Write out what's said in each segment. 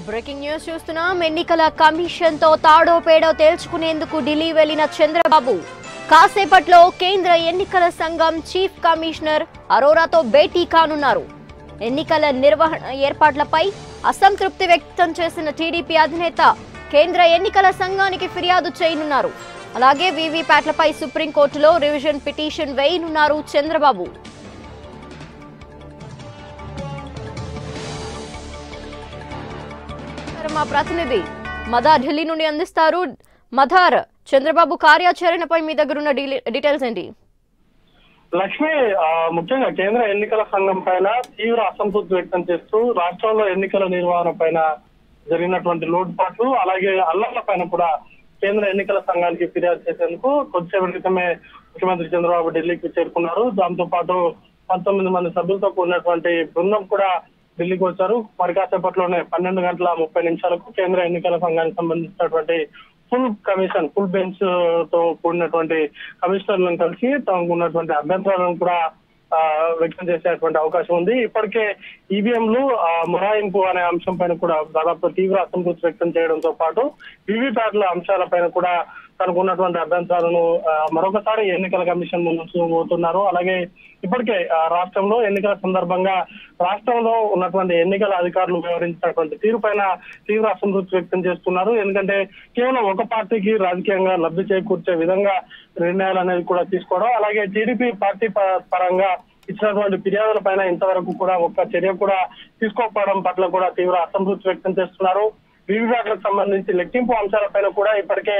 breaking news చూస్తున్నాం ఎన్నికల commission తో తాడో పేడో తేల్చుకునేందుకు ఢిల్లీ వెళ్లిన చంద్రబాబు కాసేపట్లో కేంద్ర ఎన్నికల సంఘం చీఫ్ కమిషనర్ అరోరాతో భేటీ కానున్నారు ఎన్నికల నిర్వహణ ఏర్పాట్లపై అసంతృప్తి వ్యక్తం చేసిన టీడీపీ అధినేత కేంద్ర ఎన్నికల సంఘానికి ఫిర్యాదు చేయనున్నారు అలాగే వీవీప్యాట్లపై సుప్రీంకోర్టులో రివిజన్ పిటిషన్ వేయనున్నారు చంద్రబాబు మా ప్రతినిధి మదార్ ఢిల్లీ నుండి అందిస్తారు మదార్ చంద్రబాబు కార్యాచరణపై మీ దగ్గర ఉన్న డీలి- డీటెయిల్స్ ఏంటి లక్ష్మి ఆ, ముఖ్యంగా కేంద్ర ఎన్నికల సంఘం పైన తీవ్ర అసంతృప్తి వ్యక్తం చేస్తూ రాష్ట్రంలో ఎన్నికల నిర్వహణ పైన జరిగినటువంటి లోటుపాట్లు అలాగే అల్లర్ల పైన కూడా కేంద్ర ఎన్నికల సంఘానికి ఫిర్యాదు చేసేందుకు కొద్దిసేపటి క్రితమే ముఖ్యమంత్రి చంద్రబాబు ఢిల్లీకి చేరుకున్నారు దాంతో పాటు పంతొమ్మిది మంది సభ్యులతో కూడినటువంటి బృందం కూడా ఢిల్లీకి వచ్చారు మరి కాసేపట్లోనే పన్నెండు గంటల ముప్పై నిమిషాలకు కేంద్ర ఎన్నికల సంఘానికి సంబంధించినటువంటి ఫుల్ కమిషన్ ఫుల్ బెంచ్ తో కూడినటువంటి కమిషనర్లను కలిసి తమకు ఉన్నటువంటి అభ్యంతరాలను కూడా ఆ, వ్యక్తం చేసేటువంటి అవకాశం ఉంది ఇప్పటికే ఈవీఎంలు మొరాయింపు అనే అంశం పైన కూడా దాదాపు తీవ్ర అసంతృప్తి వ్యక్తం చేయడంతో పాటు వివిప్యాట్ల అంశాల పైన కూడా తనకు ఉన్నటువంటి అభ్యంతరాలను ఆ, మరొకసారి ఎన్నికల కమిషన్ ముందు పోతున్నారు అలాగే ఇప్పటికే ఆ, రాష్ట్రంలో ఎన్నికల సందర్భంగా రాష్ట్రంలో ఉన్నటువంటి ఎన్నికల అధికారులు వ్యవహరించినటువంటి తీరు పైన తీవ్ర అసంతృప్తి వ్యక్తం చేస్తున్నారు ఎందుకంటే కేవలం ఒక పార్టీకి రాజకీయంగా లబ్ధి చేకూర్చే విధంగా నిర్ణయాలు అనేది కూడా తీసుకోవడం అలాగే టీడీపీ పార్టీ ప- పరంగా ఇచ్చినటువంటి ఫిర్యాదుల పైన ఇంతవరకు కూడా ఒక్క చర్య కూడా తీసుకోకపోవడం పట్ల కూడా తీవ్ర అసంతృప్తి వ్యక్తం చేస్తున్నారు వివిప్యాట్లకు సంబంధించి లెక్కింపు అంశాలపైన కూడా ఇప్పటికే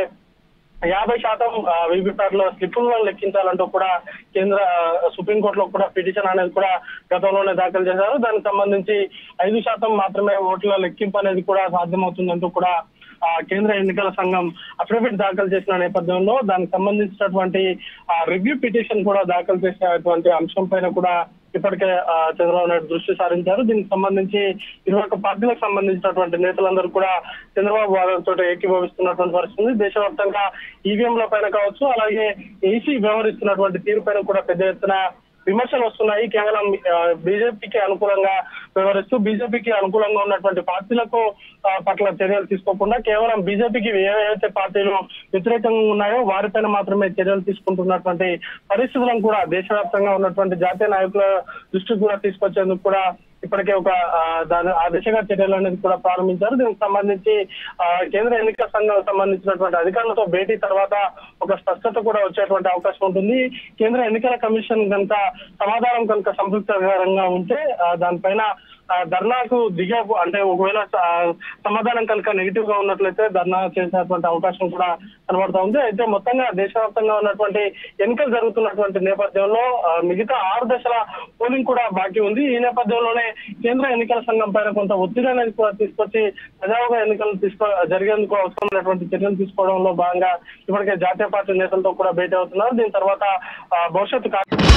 యాభై శాతం వివిప్యాట్లో స్లిప్పులను లెక్కించాలంటూ కూడా కేంద్ర ఆ, సుప్రీంకోర్టులో కూడా పిటిషన్ అనేది కూడా గతంలోనే దాఖలు చేశారు దానికి సంబంధించి ఐదు శాతం మాత్రమే ఓట్ల లెక్కింపు అనేది కూడా సాధ్యమవుతుందంటూ కూడా ఆ, కేంద్ర ఎన్నికల సంఘం అఫిడవిట్ దాఖలు చేసిన నేపథ్యంలో దానికి సంబంధించినటువంటి రివ్యూ పిటిషన్ కూడా దాఖలు చేసినటువంటి అంశం పైన కూడా ఇప్పటికే ఆ, చంద్రబాబు నాయుడు దృష్టి సారించారు దీనికి సంబంధించి ఇరవై ఒక్క పార్టీలకు సంబంధించినటువంటి నేతలందరూ కూడా చంద్రబాబు వాదనతో ఏకీభవిస్తున్నటువంటి పరిస్థితి ఉంది దేశవ్యాప్తంగా ఈవీఎంల పైన కావచ్చు అలాగే ఏసీ వ్యవహరిస్తున్నటువంటి తీరు పైన కూడా పెద్ద ఎత్తున విమర్శలు వస్తున్నాయి కేవలం బీజేపీకి అనుకూలంగా వ్యవహరిస్తూ బీజేపీకి అనుకూలంగా ఉన్నటువంటి పార్టీలకు ఆ, పట్ల చర్యలు తీసుకోకుండా కేవలం బీజేపీకి ఏవైతే పార్టీలు వ్యతిరేకంగా ఉన్నాయో వారిపైన మాత్రమే చర్యలు తీసుకుంటున్నటువంటి పరిస్థితులను కూడా దేశవ్యాప్తంగా ఉన్నటువంటి జాతీయ నాయకుల దృష్టికి కూడా తీసుకొచ్చేందుకు కూడా ఇప్పటికే ఒక ఆ, దాని ఆ దిశగా చర్యలు అనేది కూడా ప్రారంభించారు దీనికి సంబంధించి ఆ, కేంద్ర ఎన్నికల సంఘం సంబంధించినటువంటి అధికారులతో భేటీ తర్వాత ఒక స్పష్టత కూడా వచ్చేటువంటి అవకాశం ఉంటుంది కేంద్ర ఎన్నికల కమిషన్ కనుక సమాధానం కనుక సంతృప్తికరంగా ఉంటే ఆ, దానిపైన ఆ, ధర్నాకు దిగే అంటే ఒకవేళ ఆ, సమాధానం కనుక నెగిటివ్ గా ఉన్నట్లయితే ధర్నా చేసేటువంటి అవకాశం కూడా కనబడతా ఉంది అయితే మొత్తంగా దేశవ్యాప్తంగా ఉన్నటువంటి ఎన్నికలు జరుగుతున్నటువంటి నేపథ్యంలో ఆ, మిగతా ఆరు దశల పోలింగ్ కూడా బాకీ ఉంది ఈ నేపథ్యంలోనే కేంద్ర ఎన్నికల సంఘం పైన కొంత ఒత్తిడి అనేది కూడా తీసుకొచ్చి ప్రజావుగా ఎన్నికలు తీసుకో జరిగేందుకు అవసరమైనటువంటి చర్యలు తీసుకోవడంలో భాగంగా ఇప్పటికే జాతీయ పార్టీ నేతలతో కూడా భేటీ అవుతున్నారు దీని తర్వాత ఆ, భవిష్యత్తు కా-